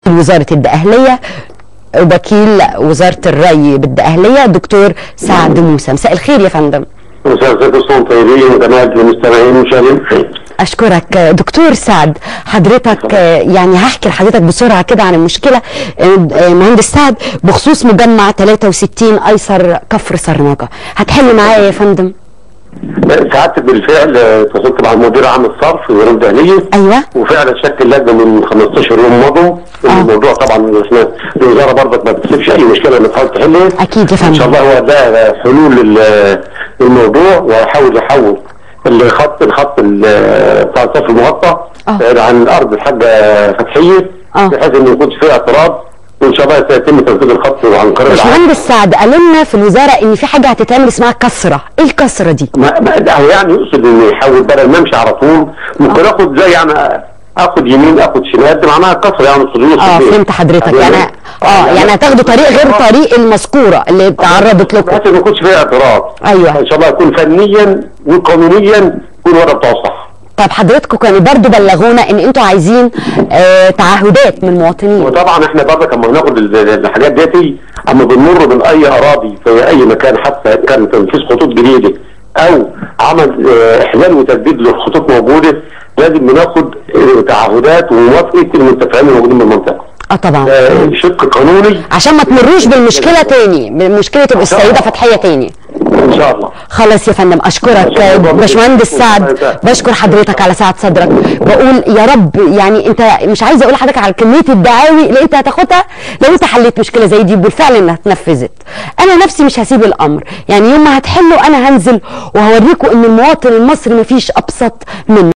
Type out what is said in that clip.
وزارة الدقهلية وكيل وزارة الري بالدقهلية دكتور سعد موسى مساء الخير يا فندم مساء الخير كل طيبين وجماعة المستمعين والمشاهدين بخير. أشكرك دكتور سعد حضرتك يعني هحكي لحضرتك بسرعة كده عن المشكلة مهندس سعد بخصوص مجمع 63 أيسر كفر سرناجة هتحل معايا يا فندم سعادتك بالفعل اتصلت مع مدير عام الصرف وزارة الدهلية أيوة وفعلا شكل لجنه من 15 يوم مضوا الموضوع طبعا احنا الوزاره برضك ما بتسيبش اي مشكله انها تحاول تحلها أكيد يا ان شاء فندم الله هو ده حلول لل- للموضوع وهيحاول يحول الخط الخط ال- بتاع الصرف المغطى آه. عن الارض الحاجه فتحيه آه. بحيث ان يكون فيه اعتراض وان شاء الله سيتم تنفيذ الخط عن قرار العام باشمهندس سعد قالوا لنا في الوزارة إن في حاجة هتتعمل اسمها كسرة إيه الكسرة دي؟ ما ما ده هو يعني يقصد انه يحول بدل ما امشي على طول ممكن اخد زي يعني اخد يمين اخد شمال ده معناها كسر يعني صدور اه فهمت حضرتك يعني اه يعني هتاخدوا طريق غير طريق المذكورة اللي اتعرضت لكم بحيث ما يكونش فيها اعتراض أيوة. ان شاء الله يكون فنيا وقانونيا يكون الوضع بتاعه صح طب حضرتكم كانوا برضو بلغونا ان انتوا عايزين آه تعهدات من المواطنين وطبعا احنا برضه لما ناخد ال- ال- الحاجات ديتي اما بنمر من اي اراضي في اي مكان حتى كان تنفيذ خطوط جديده او عمل اه، احلال وتجديد لخطوط موجوده لازم بناخد اه، تعهدات وموافقه المنتفعين الموجودين بالمنطقه. اه طبعا اه، شق قانوني عشان ما تمروش بالمشكله تاني بمشكله تبقى السيده فتحيه تاني ان شاء الله. خلاص يا فندم اشكرك شكراً. باشمهندس سعد بشكر حضرتك على سعه صدرك بقول يا رب يعني انت مش عايزه اقول لحضرتك على كميه الدعاوي اللي انت هتاخدها لو انت حليت مشكله زي دي بالفعل انها اتنفذت انا نفسي مش هسيب الامر يعني يوم ما هتحله انا هنزل وهوريكم ان المواطن المصري مفيش ابسط منه